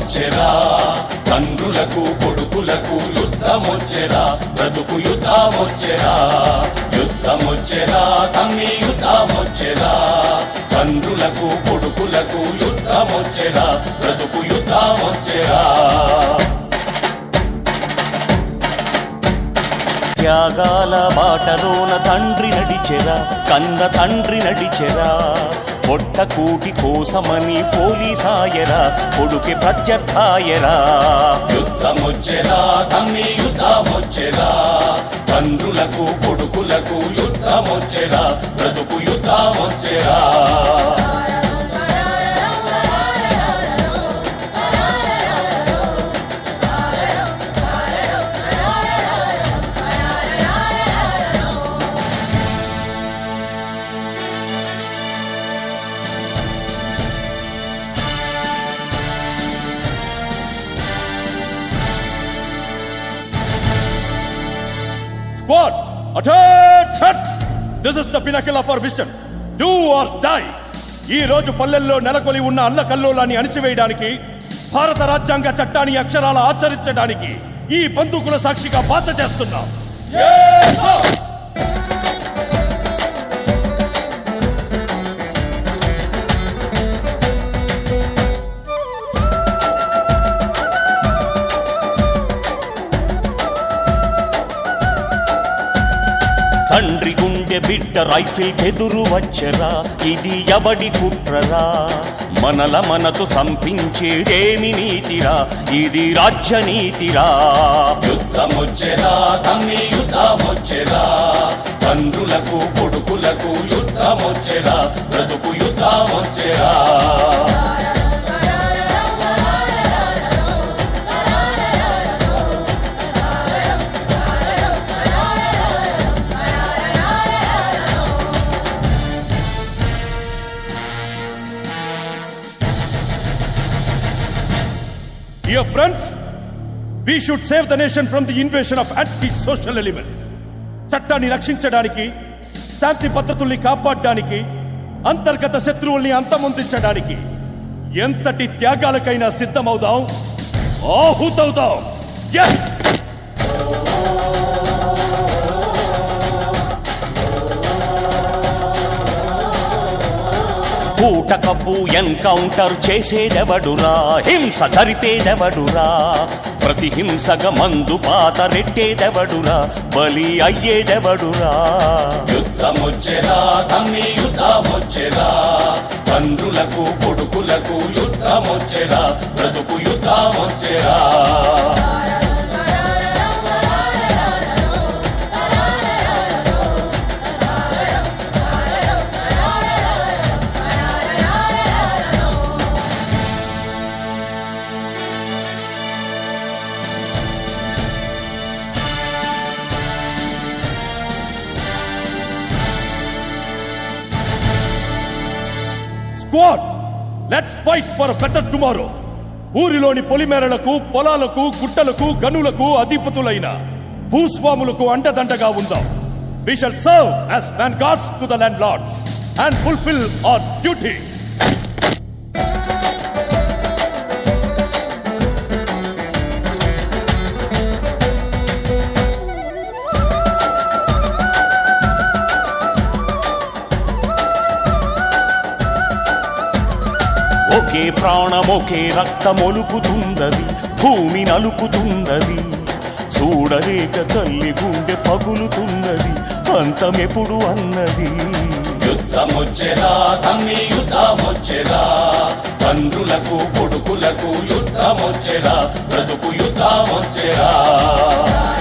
యుద్ధమొచ్చెరా తండ్రులకు కొడుకులకు యుద్ధమొచ్చెరా బ్రతుకు యుద్ధమొచ్చెరా యుద్ధమొచ్చెరా తమ్మి యుద్ధమొచ్చెరా తండ్రులకు కొడుకులకు యుద్ధమొచ్చెరా బ్రతుకు యుద్ధమొచ్చెరా త్యాగాల బాటలోన తండ్రి నడిచెరా కన్న తండ్రి నడిచెరా పొట్ట కూటి కోసమని పోలీసాయరా కొడుకి ప్రత్యర్థాయరా యుద్ధమొచ్చెరా తమ్మి యుద్ధమొచ్చెరా తండ్రులకు కొడుకులకు యుద్ధమొచ్చెరా బ్రతుకు యుద్ధమొచ్చెరా Squad, attention! This is the pinnacle of our mission. Do or die. ఈ రోజు పల్లెల్లో నెలకొలి ఉన్న అల్ల కల్లోలాన్ని అణిచివేయడానికి భారత రాజ్యాంగ చట్టాన్ని అక్షరాల ఆచరించడానికి ఈ బందూకుల సాక్షిగా బాధ చేస్తున్నాం తండ్రి గుండె బిడ్డ రైఫిల్ ఎదురు వచ్చరా ఇది ఎవడి కుట్రరా మనల మనతో చంపించేదేమి నీతిరా ఇది రాజ్య నీతిరా యుద్ధమొచ్చెరా తమ్మి యుద్ధమొచ్చెరా తండ్రులకు కొడుకులకు యుద్ధమొచ్చెరా బ్రతుకు యుద్ధమొచ్చెరా Dear friends, we should save the nation from the invasion of anti-social elements. చట్టాన్ని రక్షించడానికి శాంతి భద్రతల్ని కాపాడడానికి అంతర్గత శత్రువుల్ని అంతమొందించడానికి ఎంతటి త్యాగాలకైనా సిద్ధమవుదాం ఆహుతవుదాం Yes! పూటకప్పు ఎన్కౌంటర్ చేసేదెవడురా హింస జరిపేదెవడురా ప్రతి హింసగా మందు పాత రెట్టేదెవడురా బలి అయ్యేదెవడురా యుద్ధమొచ్చెరా తమ్మి యుద్ధమొచ్చెరా తండ్రులకు కొడుకులకు యుద్ధమొచ్చెరా బ్రతుకు యుద్ధమొచ్చెరా squad let's fight for better tomorrow ఊరిలోని పొలిమేరలకు పొలాలకు గుట్టలకు గనులకు అధిపతులైన భూస్వాములకు అండదండగా ఉందాం we shall serve as man gods to the landlords and fulfil our duty ఒకే ప్రాణం ఒకే రక్తమొలుకుతున్నది భూమి నలుపుతున్నది చూడలేక తల్లి గుండె పగులుతున్నది అంతమెప్పుడు అన్నది యుద్ధమొచ్చెరా తమ్మి యుద్ధమొచ్చెరా తండ్రులకు కొడుకులకు యుద్ధమొచ్చెరా బ్రతుకు యుద్ధమొచ్చెరా